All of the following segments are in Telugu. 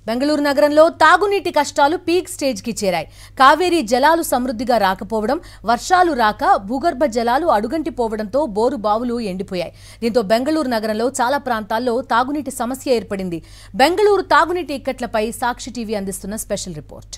బెంగళూరు నగరంలో తాగునీటి కష్టాలు పీక్ స్టేజ్కి చేరాయి కావేరీ జలాలు సమృద్ధిగా రాకపోవడం వర్షాలు రాక భూగర్భ జలాలు అడుగంటిపోవడంతో బోరు బావులు ఎండిపోయాయి దీంతో బెంగళూరు నగరంలో చాలా ప్రాంతాల్లో తాగునీటి సమస్య ఏర్పడింది బెంగళూరు తాగునీటి ఇక్కట్లపై సాక్షి టీవీ అందిస్తున్న స్పెషల్ రిపోర్ట్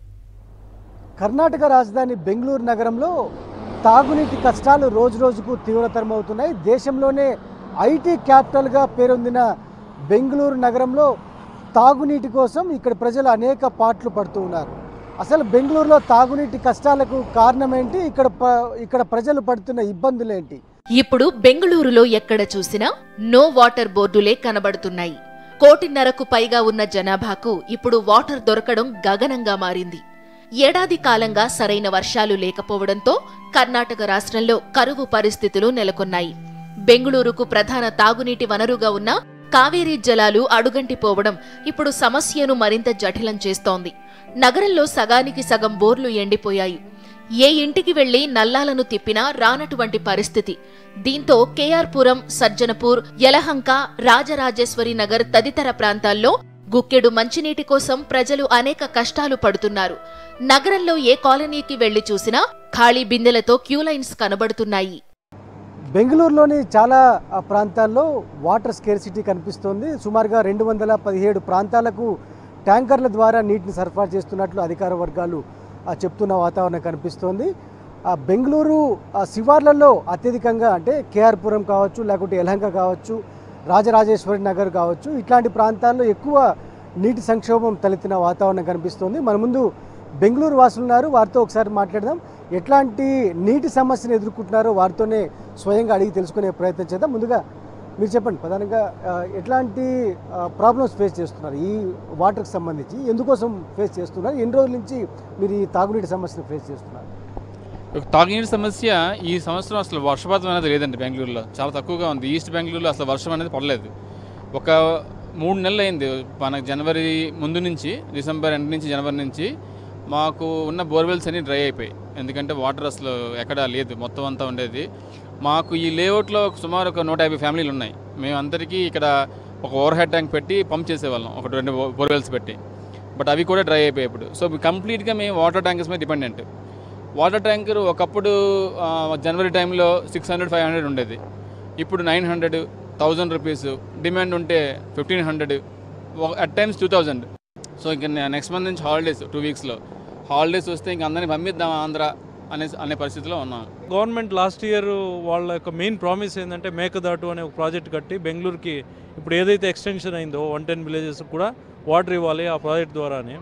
కర్ణాటక రాజధాని బెంగళూరు నగరంలో తాగునీటి కష్టాలు రోజు రోజుకు తీవ్రతరమవుతున్నాయి దేశంలోనే ఐటీ క్యాపిటల్గా పేరొందిన బెంగళూరు నగరంలో తాగునీటి కోసం ఇక్కడ ప్రజలు అనేక పాట్లు పడుతూ ఉన్నారు అసలు బెంగళూరులో తాగునీటి కష్టాలకు కారణం ఏంటి ఇక్కడ ప- ఇక్కడ ప్రజలు పడుతున్న ఇబ్బందులు ఏంటి ఇప్పుడు బెంగళూరులో ఎక్కడ చూసినా నో వాటర్ బోర్డులే కనబడుతున్నాయి కోటిన్నరకు పైగా ఉన్న జనాభాకు ఇప్పుడు వాటర్ దొరకడం గగనంగా మారింది ఏడాది కాలంగా సరైన వర్షాలు లేకపోవడంతో కర్ణాటక రాష్ట్రంలో కరువు పరిస్థితులు నెలకొన్నాయి బెంగళూరుకు ప్రధాన తాగునీటి వనరుగా ఉన్న కావేరీ జలాలు అడుగంటిపోవడం ఇప్పుడు సమస్యను మరింత జటిలం చేస్తోంది నగరంలో సగానికి సగం బోర్లు ఎండిపోయాయి ఏ ఇంటికి వెళ్లి నల్లాలను తిప్పినా రానటువంటి పరిస్థితి దీంతో కేఆర్పురం సజ్జనపూర్ యలహంక రాజరాజేశ్వరి నగర్ తదితర ప్రాంతాల్లో గుక్కెడు మంచినీటి కోసం ప్రజలు అనేక కష్టాలు పడుతున్నారు నగరంలో ఏ కాలనీకి వెళ్లి చూసినా ఖాళీ బిందెలతో క్యూలైన్స్ కనబడుతున్నాయి బెంగళూరులోని చాలా ఆ, ప్రాంతాల్లో వాటర్ స్కేర్సిటీ కనిపిస్తోంది సుమారుగా రెండు వందల పదిహేడు ప్రాంతాలకు ట్యాంకర్ల ద్వారా నీటిని సరఫరా చేస్తున్నట్లు అధికార వర్గాలు ఆ, చెప్తున్న వాతావరణం కనిపిస్తోంది ఆ, బెంగళూరు ఆ, శివార్లలో అత్యధికంగా అంటే కేఆర్పురం కావచ్చు లేకుంటే యలహంక కావచ్చు రాజరాజేశ్వరి నగర్ కావచ్చు ఇట్లాంటి ప్రాంతాల్లో ఎక్కువ నీటి సంక్షోభం తలెత్తిన వాతావరణం కనిపిస్తోంది మన ముందు బెంగళూరు వాసులు ఉన్నారు వారితో ఒకసారి మాట్లాడదాం ఎట్లాంటి నీటి సమస్యను ఎదుర్కొంటున్నారో వారితోనే స్వయంగా అడిగి తెలుసుకునే ప్రయత్నం చేద్దాం ముందుగా మీరు చెప్పండి ప్రధానంగా ఆ, ఎట్లాంటి ప్రాబ్లమ్స్ ఫేస్ చేస్తున్నారు ఈ వాటర్కి సంబంధించి ఎందుకోసం ఫేస్ చేస్తున్నారు ఎన్ని రోజుల నుంచి మీరు ఈ తాగునీటి సమస్యను ఫేస్ చేస్తున్నారు తాగునీటి సమస్య ఈ సంవత్సరం అసలు వర్షపాతం అనేది లేదండి బెంగళూరులో చాలా తక్కువగా ఉంది ఈస్ట్ బెంగళూరులో అసలు వర్షం అనేది పడలేదు ఒక మూడు నెలలు అయింది మనకు జనవరి ముందు నుంచి డిసెంబర్ ఎండ్ నుంచి జనవరి నుంచి మాకు ఉన్న బోర్వెల్స్ అన్ని డ్రై అయిపోయాయి ఎందుకంటే వాటర్ అసలు ఎక్కడా లేదు మొత్తం అంతా ఉండేది మాకు ఈ లేఅవుట్లో సుమారు ఒక నూట యాభై ఫ్యామిలీలు ఉన్నాయి మేము అందరికీ ఇక్కడ ఒక ఓవర్ హెడ్ ట్యాంక్ పెట్టి పంప్ చేసేవాళ్ళం ఒక రెండు బోర్వెల్స్ పెట్టి బట్ అవి కూడా డ్రై అయిపోయాయి ఇప్పుడు సో కంప్లీట్గా మేము వాటర్ ట్యాంకర్స్ మీద డిపెండెంట్ వాటర్ ట్యాంకర్ ఒకప్పుడు ఆ, జనవరి టైంలో సిక్స్ హండ్రెడ్ ఫైవ్ హండ్రెడ్ ఉండేది ఇప్పుడు nine hundred thousand rupees demand ఉంటే fifteen hundred at times two thousand so ఇంక నెక్స్ట్ మంత్ నుంచి హాలిడేస్ టూ వీక్స్లో హాలిడేస్ వస్తే ఇంక అందరినీ పంపిద్దాం ఆంధ్ర అనే అనే పరిస్థితిలో ఉన్నాం గవర్నమెంట్ లాస్ట్ ఇయర్ వాళ్ళ యొక్క మెయిన్ ప్రామిస్ ఏంటంటే మేకదాటు అనే ఒక ప్రాజెక్ట్ కట్టి బెంగళూరుకి ఇప్పుడు ఏదైతే ఎక్స్టెన్షన్ అయిందో వన్ టెన్ విలేజెస్ కూడా వాటర్ ఇవ్వాలి ఆ ప్రాజెక్ట్ ద్వారానే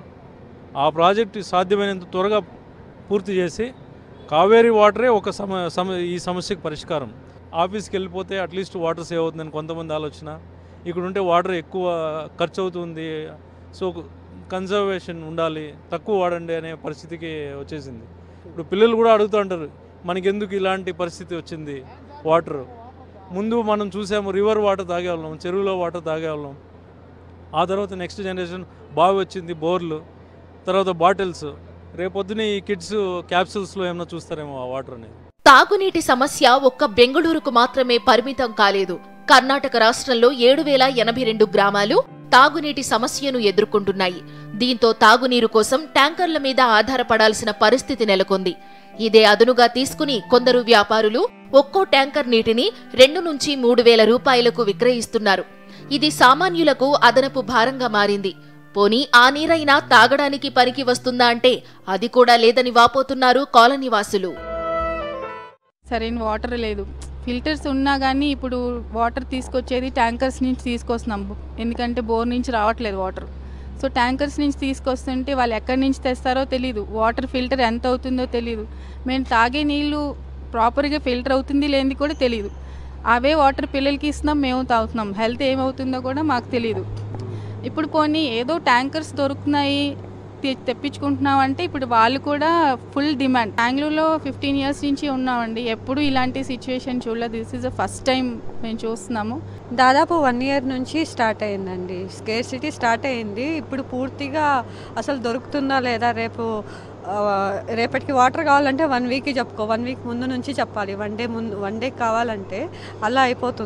ఆ ప్రాజెక్ట్ సాధ్యమైనంత త్వరగా పూర్తి చేసి కావేరీ వాటరే ఒక సమ సమ ఈ సమస్యకు పరిష్కారం ఆఫీస్కి వెళ్ళిపోతే అట్లీస్ట్ వాటర్ సేవ్ అవుతుందని కొంతమంది ఆలోచన ఇక్కడ ఉంటే వాటర్ ఎక్కువ ఖర్చు అవుతుంది సో కన్జర్వేషన్ ఉండాలి తక్కువ వాడండి అనే పరిస్థితికి వచ్చేసింది ఇప్పుడు పిల్లలు కూడా అడుగుతూ ఉంటారు మనకెందుకు ఇలాంటి పరిస్థితి వచ్చింది వాటర్ ముందు మనం చూసాము రివర్ వాటర్ తాగేవాళ్ళం చెరువులో వాటర్ తాగేవాళ్ళం ఆ తర్వాత నెక్స్ట్ జనరేషన్ బావి వచ్చింది బోర్లు తర్వాత బాటిల్స్ రేపొద్దున ఈ కిడ్స్ క్యాప్సూల్స్లో ఏమైనా చూస్తారేమో ఆ వాటర్ అనేది తాగునీటి సమస్య ఒక్క బెంగళూరుకు మాత్రమే పరిమితం కాలేదు కర్ణాటక రాష్ట్రంలో ఏడు వేల ఎనభై రెండు గ్రామాలు తాగునీటి సమస్యను ఎదుర్కొంటున్నాయి దీంతో తాగునీరు కోసం ట్యాంకర్ల మీద ఆధారపడాల్సిన పరిస్థితి నెలకొంది ఇదే అదునుగా తీసుకుని కొందరు వ్యాపారులు ఒక్కో ట్యాంకర్ నీటిని రెండు నుంచి మూడు వేల రూపాయలకు విక్రయిస్తున్నారు ఇది సామాన్యులకు అదనపు భారంగా మారింది పోనీ ఆ నీరైనా తాగడానికి పనికి వస్తుందా అంటే అది కూడా లేదని వాపోతున్నారు కాలనీవాసులు సరైన వాటర్ లేదు ఫిల్టర్స్ ఉన్నా కానీ ఇప్పుడు వాటర్ తీసుకొచ్చేది ట్యాంకర్స్ నుంచి తీసుకొస్తున్నాం ఎందుకంటే బోర్ నుంచి రావట్లేదు వాటర్ సో ట్యాంకర్స్ నుంచి తీసుకొస్తుంటే వాళ్ళు ఎక్కడి నుంచి తెస్తారో తెలియదు వాటర్ ఫిల్టర్ ఎంత అవుతుందో తెలియదు మేము తాగే నీళ్ళు ప్రాపర్గా ఫిల్టర్ అవుతుంది లేనిది కూడా తెలియదు అవే వాటర్ పిల్లలకి ఇస్తున్నాం మేము తాగుతున్నాం హెల్త్ ఏమవుతుందో కూడా మాకు తెలియదు ఇప్పుడు పోనీ ఏదో ట్యాంకర్స్ దొరుకుతున్నాయి తె- తెప్పించుకుంటున్నాం అంటే ఇప్పుడు వాళ్ళు కూడా ఫుల్ డిమాండ్ బెంగళూరులో ఫిఫ్టీన్ ఇయర్స్ నుంచి ఉన్నామండి ఎప్పుడు ఇలాంటి సిచ్యువేషన్ చూడలేదు this is the first time మేము చూస్తున్నాము దాదాపు వన్ ఇయర్ నుంచి స్టార్ట్ అయిందండి స్కేర్ సిటీ స్టార్ట్ అయింది ఇప్పుడు పూర్తిగా అసలు దొరుకుతుందా లేదా రేపు ఆ, రేపటికి వాటర్ కావాలంటే వన్ వీక్కి చెప్పుకో వన్ వీక్ ముందు నుంచి చెప్పాలి వన్ డే ముందు వన్ డే కావాలంటే అలా అయిపోతుంది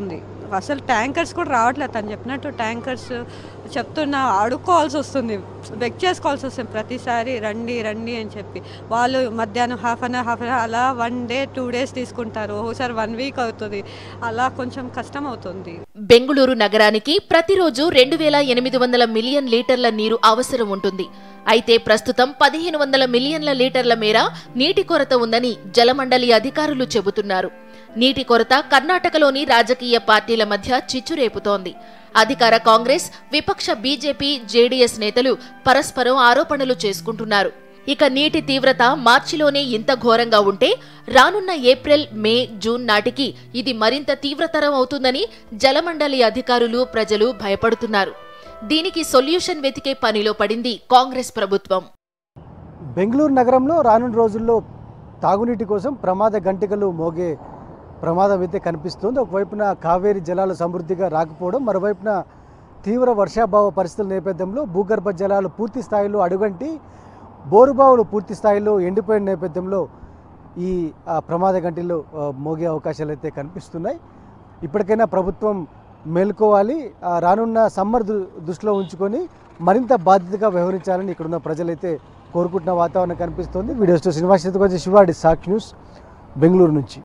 అసలు ట్యాంకర్స్ కూడా రావట్లేదు తను చెప్పినట్టు ట్యాంకర్స్ చెప్తున్నా అడుక్కోవాల్సి వస్తుంది బెక్ చేసుకోవాల్సి వస్తుంది ప్రతిసారి రండి రండి అని చెప్పి వాళ్ళు మధ్యాహ్నం half an hour half an hour అలా వన్ డే టూ డేస్ తీసుకుంటారు ఒకసారి వన్ వీక్ అవుతుంది అలా కొంచెం కష్టం అవుతుంది బెంగుళూరు నగరానికి ప్రతిరోజు రెండు వేల ఎనిమిది వందల మిలియన్ లీటర్ల నీరు అవసరం ఉంటుంది అయితే ప్రస్తుతం పదిహేను వందల మిలియన్ల లీటర్ల మేర నీటి కొరత ఉందని జలమండలి అధికారులు చెబుతున్నారు నీటి కొరత కర్ణాటకలోని రాజకీయ పార్టీల మధ్య చిచ్చురేపుతోంది అధికార కాంగ్రెస్ విపక్ష బీజేపీ జేడీఎస్ నేతలు పరస్పరం ఆరోపణలు చేసుకుంటున్నారు ఇక నీటి తీవ్రత మార్చిలోనే ఇంత ఘోరంగా ఉంటే రానున్న ఏప్రిల్ మే జూన్ నాటికి ఇది మరింత తీవ్రతరం అవుతుందని జలమండలి అధికారులు ప్రజలు భయపడుతున్నారు దీనికి సొల్యూషన్ వెతికే పనిలో పడింది కాంగ్రెస్ ప్రభుత్వం బెంగళూరు నగరంలో రానున్న రోజుల్లో తాగునీటి కోసం ప్రమాద గంటికలు మోగే ప్రమాదం అయితే కనిపిస్తుంది ఒకవైపున కావేరి జలాలు సమృద్ధిగా రాకపోవడం మరోవైపున తీవ్ర వర్షాభావ పరిస్థితుల నేపథ్యంలో భూగర్భ జలాలు పూర్తి స్థాయిలో అడుగంటి బోరుబావులు పూర్తి స్థాయిలో ఎండిపోయిన నేపథ్యంలో ఈ ఆ, ప్రమాద గంటిలు ఆ, మోగే అవకాశాలు అయితే కనిపిస్తున్నాయి ఇప్పటికైనా ప్రభుత్వం మేల్కోవాలి ఆ, రానున్న సమ్మర్ దు- దృష్టిలో ఉంచుకొని మరింత బాధ్యతగా వ్యవహరించాలని ఇక్కడున్న ప్రజలైతే కోరుకుంటున్న వాతావరణం కనిపిస్తోంది వీడియోస్తో శ్రీనివాస్ కొంచెం శివాడి సాక్ న్యూస్ బెంగళూరు నుంచి